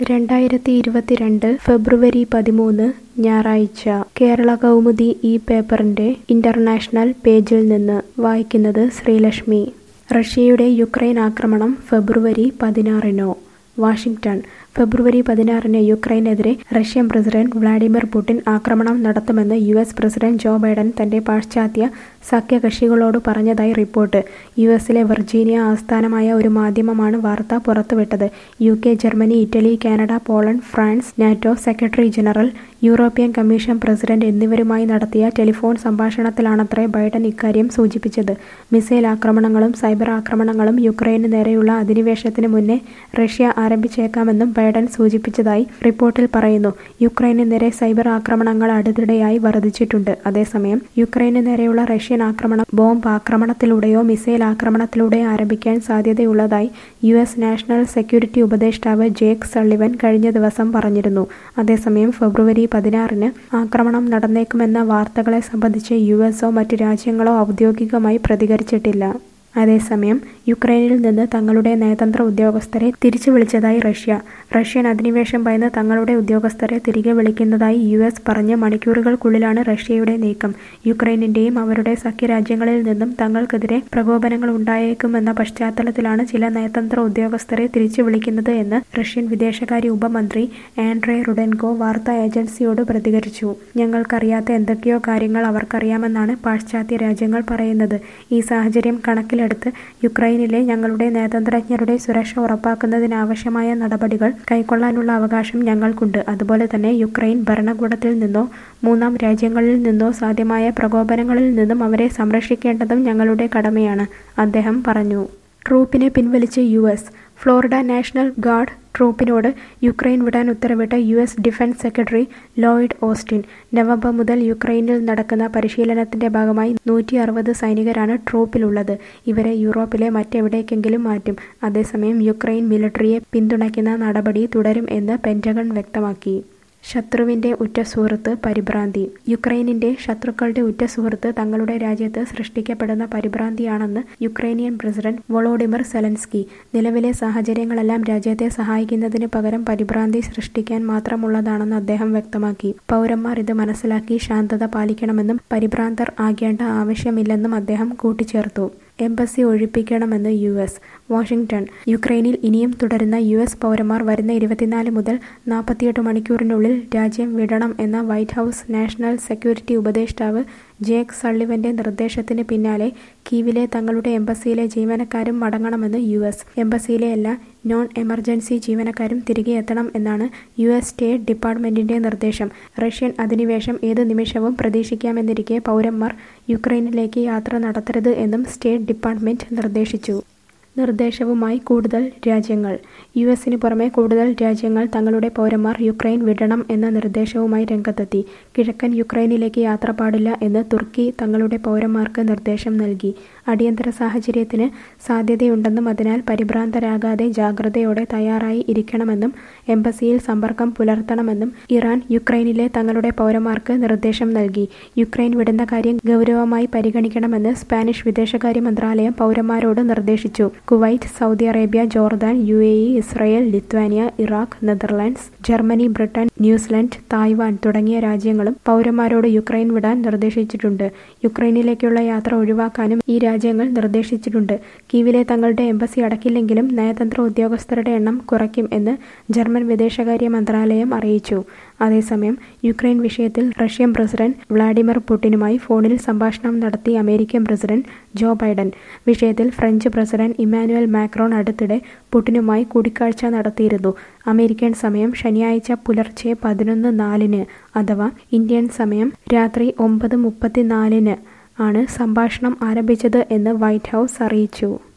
രണ്ടായിരത്തി ഇരുപത്തിരണ്ട് ഫെബ്രുവരി പതിമൂന്ന് ഞായറാഴ്ച കേരള കൗമുദി ഈ പേപ്പറിന്റെ ഇന്റർനാഷണൽ പേജിൽ നിന്ന് വായിക്കുന്നത് ശ്രീലക്ഷ്മി റഷ്യയുടെ യുക്രൈൻ ആക്രമണം ഫെബ്രുവരി പതിനാറിനോ വാഷിംഗ്ടൺ ഫെബ്രുവരി പതിനാറിന് യുക്രൈനെതിരെ റഷ്യൻ പ്രസിഡന്റ് വ്ളാഡിമിർ പുടിൻ ആക്രമണം നടത്തുമെന്ന് U S president Joe Biden തന്റെ പാശ്ചാത്യ സഖ്യകക്ഷികളോട് പറഞ്ഞതായി റിപ്പോർട്ട് യു എസിലെ വെർജീനിയ ആസ്ഥാനമായ ഒരു മാധ്യമമാണ് വാർത്ത പുറത്തുവിട്ടത് U K Germany Italy Canada Poland France NATO secretary general European commission president എന്നിവരുമായി നടത്തിയ ടെലിഫോൺ സംഭാഷണത്തിലാണത്രേ ബൈഡൻ ഇക്കാര്യം സൂചിപ്പിച്ചത് മിസൈൽ ആക്രമണങ്ങളും സൈബർ ആക്രമണങ്ങളും യുക്രൈന് നേരെയുള്ള അധിനിവേശത്തിന് മുന്നേ റഷ്യ ആരംഭിച്ചേക്കാമെന്നും ബൈഡൻ സൂചിപ്പിച്ചതായി റിപ്പോർട്ടിൽ പറയുന്നു യുക്രൈന് നേരെ സൈബർ ആക്രമണങ്ങൾ അടുത്തിടെയായി വർദ്ധിച്ചിട്ടുണ്ട് അതേസമയം യുക്രൈന് നേരെയുള്ള റഷ്യൻ ആക്രമണം ബോംബ് ആക്രമണത്തിലൂടെയോ മിസൈൽ ആക്രമണത്തിലൂടെയോ ആരംഭിക്കാൻ സാധ്യതയുള്ളതായി യു എസ് നാഷണൽ സെക്യൂരിറ്റി ഉപദേഷ്ടാവ് ജേക്ക് സള്ളിവൻ കഴിഞ്ഞ ദിവസം പറഞ്ഞിരുന്നു അതേസമയം ഫെബ്രുവരി പതിനാറിന് ആക്രമണം നടന്നേക്കുമെന്ന വാർത്തകളെ സംബന്ധിച്ച് യു എസോ മറ്റ് രാജ്യങ്ങളോ ഔദ്യോഗികമായി പ്രതികരിച്ചിട്ടില്ല അതേസമയം യുക്രൈനിൽ നിന്ന് തങ്ങളുടെ നയതന്ത്ര ഉദ്യോഗസ്ഥരെ തിരിച്ചു വിളിച്ചതായി റഷ്യ റഷ്യൻ അധിനിവേശം ഭയന്ന് തങ്ങളുടെ ഉദ്യോഗസ്ഥരെ തിരികെ വിളിക്കുന്നതായി യു എസ് പറഞ്ഞ് മണിക്കൂറുകൾക്കുള്ളിലാണ് റഷ്യയുടെ നീക്കം യുക്രൈനിന്റെയും അവരുടെ സഖ്യരാജ്യങ്ങളിൽ നിന്നും തങ്ങൾക്കെതിരെ പ്രകോപനങ്ങൾ ഉണ്ടായേക്കുമെന്ന പശ്ചാത്തലത്തിലാണ് ചില നയതന്ത്ര ഉദ്യോഗസ്ഥരെ തിരിച്ചു വിളിക്കുന്നത് എന്ന് റഷ്യൻ വിദേശകാര്യ ഉപമന്ത്രി ആൻഡ്രേ റുഡെൻകോ വാർത്താ ഏജൻസിയോട് പ്രതികരിച്ചു ഞങ്ങൾക്കറിയാത്ത എന്തൊക്കെയോ കാര്യങ്ങൾ അവർക്കറിയാമെന്നാണ് പാശ്ചാത്യ രാജ്യങ്ങൾ പറയുന്നത് ഈ സാഹചര്യം കണക്കിൽ കണക്കിലെടുത്ത് യുക്രൈനിലെ ഞങ്ങളുടെ നയതന്ത്രജ്ഞരുടെ സുരക്ഷ ഉറപ്പാക്കുന്നതിനാവശ്യമായ നടപടികൾ കൈക്കൊള്ളാനുള്ള അവകാശം ഞങ്ങൾക്കുണ്ട് അതുപോലെ തന്നെ യുക്രൈൻ ഭരണകൂടത്തിൽ നിന്നോ മൂന്നാം രാജ്യങ്ങളിൽ നിന്നോ സാധ്യമായ പ്രകോപനങ്ങളിൽ നിന്നും അവരെ സംരക്ഷിക്കേണ്ടതും ഞങ്ങളുടെ കടമയാണ് അദ്ദേഹം പറഞ്ഞു ട്രൂപ്പിനെ പിൻവലിച്ച് U S Florida national guard ട്രൂപ്പിനോട് യുക്രൈൻ വിടാൻ ഉത്തരവിട്ട U S defence secretary Lloyd Austin November മുതൽ യുക്രൈനിൽ നടക്കുന്ന പരിശീലനത്തിന്റെ ഭാഗമായി നൂറ്റി അറുപത് സൈനികരാണ് ട്രൂപ്പിലുള്ളത് ഇവരെ യൂറോപ്പിലെ മറ്റെവിടേക്കെങ്കിലും മാറ്റും അതേസമയം യുക്രൈൻ മിലിറ്ററിയെ പിന്തുണയ്ക്കുന്ന നടപടി തുടരും എന്ന് പെന്റഗൺ വ്യക്തമാക്കി ശത്രുവിന്റെ ഉറ്റ സുഹൃത്ത് പരിഭ്രാന്തി യുക്രൈനിന്റെ ശത്രുക്കളുടെ ഉറ്റ സുഹൃത്ത് തങ്ങളുടെ രാജ്യത്ത് സൃഷ്ടിക്കപ്പെടുന്ന പരിഭ്രാന്തിയാണെന്ന് യുക്രൈനിയൻ പ്രസിഡന്റ് വൊളോഡിമിർ സെലൻസ്കി നിലവിലെ സാഹചര്യങ്ങളെല്ലാം രാജ്യത്തെ സഹായിക്കുന്നതിന് പകരം പരിഭ്രാന്തി സൃഷ്ടിക്കാൻ മാത്രമുള്ളതാണെന്ന് അദ്ദേഹം വ്യക്തമാക്കി പൗരന്മാർ ഇത് മനസ്സിലാക്കി ശാന്തത പാലിക്കണമെന്നും പരിഭ്രാന്തർ ആകേണ്ട ആവശ്യമില്ലെന്നും അദ്ദേഹം കൂട്ടിച്ചേർത്തു എംബസി ഒഴിപ്പിക്കണമെന്ന് യു എസ് വാഷിംഗ്ടൺ യുക്രൈനിൽ ഇനിയും തുടരുന്ന യു എസ് പൗരന്മാർ വരുന്ന ഇരുപത്തിനാല് മുതൽ നാൽപ്പത്തിയെട്ട് മണിക്കൂറിനുള്ളിൽ രാജ്യം വിടണം എന്ന വൈറ്റ് ഹൗസ് നാഷണൽ സെക്യൂരിറ്റി ഉപദേഷ്ടാവ് ജേക്ക് സള്ളിവന്റെ നിർദ്ദേശത്തിന് പിന്നാലെ കീവിലെ തങ്ങളുടെ എംബസിയിലെ ജീവനക്കാരും മടങ്ങണമെന്ന് യു എസ് എംബസിയിലെ എല്ലാ നോൺ എമർജൻസി ജീവനക്കാരും തിരികെ എത്തണം എന്നാണ് യു എസ് സ്റ്റേറ്റ് ഡിപ്പാർട്ട്മെന്റിന്റെ നിർദ്ദേശം റഷ്യൻ അധിനിവേശം ഏത് നിമിഷവും പ്രതീക്ഷിക്കാമെന്നിരിക്കെ പൗരന്മാർ യുക്രൈനിലേക്ക് യാത്ര നടത്തരുത് എന്നും സ്റ്റേറ്റ് ഡിപ്പാർട്ട്മെന്റ് നിർദ്ദേശിച്ചു നിർദ്ദേശവുമായി കൂടുതൽ രാജ്യങ്ങൾ യു എസിന് പുറമെ കൂടുതൽ രാജ്യങ്ങൾ തങ്ങളുടെ പൗരന്മാർ യുക്രൈൻ വിടണം എന്ന നിർദ്ദേശവുമായി രംഗത്തെത്തി കിഴക്കൻ യുക്രൈനിലേക്ക് യാത്ര പാടില്ല എന്ന് തുർക്കി തങ്ങളുടെ പൗരന്മാർക്ക് നിർദ്ദേശം നൽകി അടിയന്തര സാഹചര്യത്തിന് സാധ്യതയുണ്ടെന്നും അതിനാൽ പരിഭ്രാന്തരാകാതെ ജാഗ്രതയോടെ തയ്യാറായി ഇരിക്കണമെന്നും എംബസിയിൽ സമ്പർക്കം പുലർത്തണമെന്നും ഇറാൻ യുക്രൈനിലെ തങ്ങളുടെ പൗരന്മാർക്ക് നിർദ്ദേശം നൽകി യുക്രൈൻ വിടുന്ന കാര്യം ഗൗരവമായി പരിഗണിക്കണമെന്ന് സ്പാനിഷ് വിദേശകാര്യ മന്ത്രാലയം പൗരന്മാരോട് നിർദ്ദേശിച്ചു Kuwait Saudi Arabia Jordan U A E Israel Lithuania Iraq Netherlands Germany Britain New Zealand Taiwan തുടങ്ങിയ രാജ്യങ്ങളും പൗരന്മാരോട് യുക്രൈൻ വിടാൻ നിർദ്ദേശിച്ചിട്ടുണ്ട് യുക്രൈനിലേക്കുള്ള യാത്ര ഒഴിവാക്കാനും ഈ രാജ്യങ്ങൾ നിർദ്ദേശിച്ചിട്ടുണ്ട് കീവിലെ തങ്ങളുടെ എംബസി അടക്കില്ലെങ്കിലും നയതന്ത്ര ഉദ്യോഗസ്ഥരുടെ എണ്ണം കുറയ്ക്കും എന്ന് ജർമ്മൻ വിദേശകാര്യ മന്ത്രാലയം അറിയിച്ചു അതേസമയം യുക്രൈൻ വിഷയത്തിൽ റഷ്യൻ പ്രസിഡന്റ് വ്ളാഡിമിർ പുടിനുമായി ഫോണിൽ സംഭാഷണം നടത്തി അമേരിക്കൻ പ്രസിഡന്റ് ജോ ബൈഡൻ വിഷയത്തിൽ ഫ്രഞ്ച് പ്രസിഡന്റ് ഇമാനുവൽ മാക്രോൺ അടുത്തിടെ പുടിനുമായി കൂടിക്കാഴ്ച നടത്തിയിരുന്നു അമേരിക്കൻ സമയം ശനിയാഴ്ച പുലർച്ചെ പതിനൊന്ന് നാലിന് അഥവാ ഇന്ത്യൻ സമയം രാത്രി ഒമ്പത് മുപ്പത്തിനാലിന് ആണ് സംഭാഷണം ആരംഭിച്ചത് എന്ന് വൈറ്റ് ഹൗസ് അറിയിച്ചു